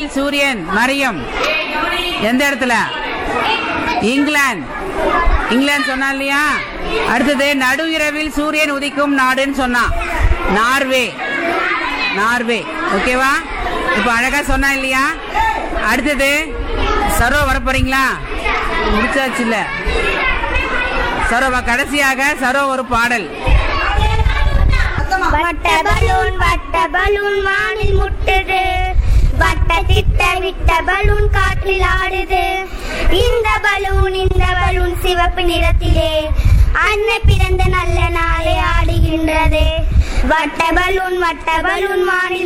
இரவில் சூரியன் மறையும் எந்த இடத்துல இங்கிலாந்து இங்கிலாந்து சொன்னா இல்லையா அடுத்தது நடு இரவில் சூரியன் உதிக்கும் நாடுன்னு சொன்னான் நார்வே நார்வே ஓகேவா இப்போ அழகா சொன்னா இல்லையா அடுத்தது சரோ வர போறீங்களா முடிச்சாச்சு இல்ல சரோவா கடைசியாக சரோ ஒரு பாடல் வட்ட பலூன் வட்ட பலூன் வானில் முட்டுது வட்ட திட்ட விட்ட பலூன் காற்றில் ஆடுது இந்த பலூன் இந்த பலூன் சிவப்பு நிறத்திலே அன்னை பிறந்த நல்ல நாளே ஆடுகின்றது வட்ட பலூன் வட்ட பலூன் வானில்